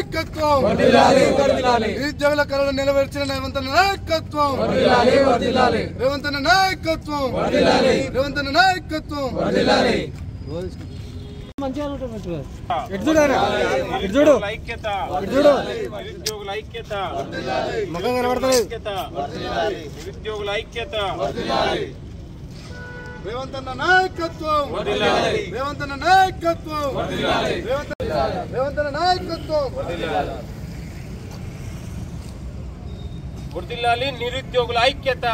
నాయకత్వం నిరుద్యోగుల కళలు నెరవేర్చిన రేవంత్ అన్న నాయకత్వం రేవంత్ అన్న నాయకత్వం రేవంత్ అన్న నాయకత్వం నిరుద్యోగుల ఐక్యత నిరుద్యోగుల ఐక్యత ఐక్యత నిరుద్యోగుల ఐక్యత రేవంత్ అన్న నాయకత్వం రేవంత్ అన్న నాయకత్వం రేవంత్ రేవంత్ అన్న నాయకత్వం వర్దిల్లాలి నిరుద్యోగుల ఐక్యత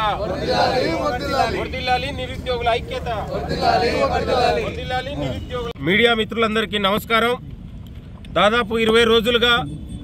వర్దిల్లాలి నిరుద్యోగుల ఐక్యత వర్దిల్లాలి నిరుద్యోగుల మీడియా మిత్రులందరికీ నమస్కారం దాదాపు ఇరవై రోజులుగా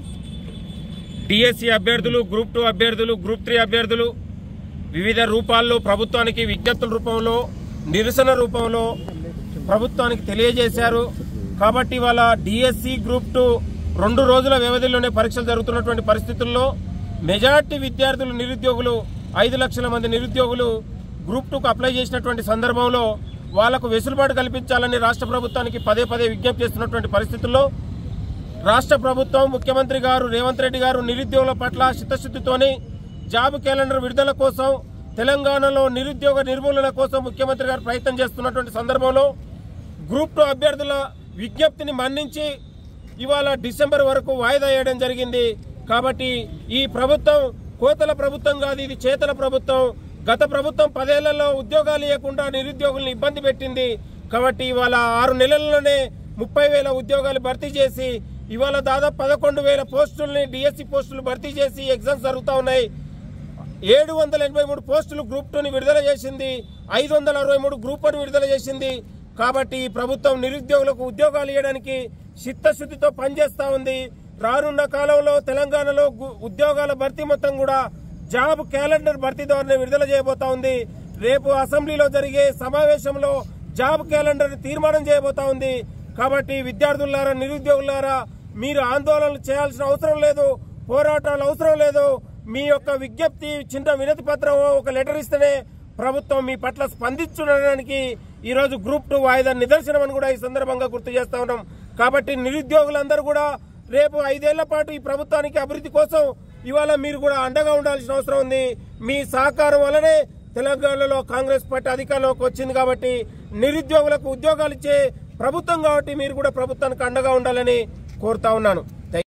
డిఎస్సి అభ్యర్థులు గ్రూప్ టూ అభ్యర్థులు గ్రూప్ త్రీ అభ్యర్థులు వివిధ రూపాల్లో ప్రభుత్వానికి విజ్ఞప్తుల రూపంలో నిరసన రూపంలో ప్రభుత్వానికి తెలియజేశారు కాబట్టి వాళ్ళ డిఎస్సి గ్రూప్ టూ రెండు రోజుల వ్యవధిలోనే పరీక్షలు జరుగుతున్నటువంటి పరిస్థితుల్లో మెజార్టీ విద్యార్థులు నిరుద్యోగులు ఐదు లక్షల మంది నిరుద్యోగులు గ్రూప్ టూకు అప్లై చేసినటువంటి సందర్భంలో వాళ్లకు వెసులుబాటు కల్పించాలని రాష్ట్ర ప్రభుత్వానికి పదే పదే విజ్ఞప్తి చేస్తున్నటువంటి పరిస్థితుల్లో రాష్ట్ర ప్రభుత్వం ముఖ్యమంత్రి గారు రేవంత్ రెడ్డి గారు నిరుద్యోగుల పట్ల చిత్తశుద్ధితోని జాబ్ క్యాలెండర్ విడుదల కోసం తెలంగాణలో నిరుద్యోగ నిర్మూలన కోసం ముఖ్యమంత్రి గారు ప్రయత్నం చేస్తున్నటువంటి సందర్భంలో గ్రూప్ టూ అభ్యర్థుల విజ్ఞప్తిని మన్నించి ఇవాళ డిసెంబర్ వరకు వాయిదా వేయడం జరిగింది కాబట్టి ఈ ప్రభుత్వం కోతల ప్రభుత్వం కాదు ఇది చేతల ప్రభుత్వం గత ప్రభుత్వం పదేళ్లలో ఉద్యోగాలు ఇవ్వకుండా నిరుద్యోగుల్ని ఇబ్బంది పెట్టింది కాబట్టి ఇవాళ ఆరు నెలల్లోనే ముప్పై వేల ఉద్యోగాలు భర్తీ చేసి ఇవాళ దాదాపు పదకొండు వేల పోస్టుల్ని డిఎస్సి పోస్టులు భర్తీ చేసి ఎగ్జామ్స్ జరుగుతూ ఉన్నాయి ఏడు వందల ఎనభై మూడు పోస్టులు గ్రూప్ టూని విడుదల చేసింది ఐదు వందల అరవై మూడు గ్రూప్ వన్ విడుదల చేసింది కాబట్టి ఈ ప్రభుత్వం నిరుద్యోగులకు ఉద్యోగాలు ఇవ్వడానికి చిత్తశుద్ధితో పనిచేస్తా ఉంది రానున్న కాలంలో తెలంగాణలో గు- ఉద్యోగాల భర్తీ మొత్తం కూడా జాబ్ క్యాలెండర్ భర్తీ ద్వారా విడుదల చేయబోతా ఉంది రేపు అసెంబ్లీలో జరిగే సమావేశంలో జాబ్ క్యాలెండర్ తీర్మానం చేయబోతా ఉంది కాబట్టి విద్యార్థులారా నిరుద్యోగులారా మీరు ఆందోళనలు చేయాల్సిన అవసరం లేదు పోరాటాలు అవసరం లేదు మీ యొక్క విజ్ఞప్తి చిన్న వినతి పత్రం ఒక లెటర్ ఇస్తేనే ప్రభుత్వం మీ పట్ల స్పందించడానికి ఈ రోజు గ్రూప్ టూ వాయిదా నిదర్శనం అని కూడా ఈ సందర్భంగా గుర్తు చేస్తా ఉన్నాం కాబట్టి నిరుద్యోగులందరూ కూడా రేపు ఐదేళ్ల పాటు ఈ ప్రభుత్వానికి అభివృద్ధి కోసం ఇవాళ మీరు కూడా అండగా ఉండాల్సిన అవసరం ఉంది మీ సహకారం వల్లనే తెలంగాణలో కాంగ్రెస్ పార్టీ అధికారంలోకి వచ్చింది కాబట్టి నిరుద్యోగులకు ఉద్యోగాలు ఇచ్చే ప్రభుత్వం కాబట్టి మీరు కూడా ప్రభుత్వానికి అండగా ఉండాలని కోరుతా ఉన్నాను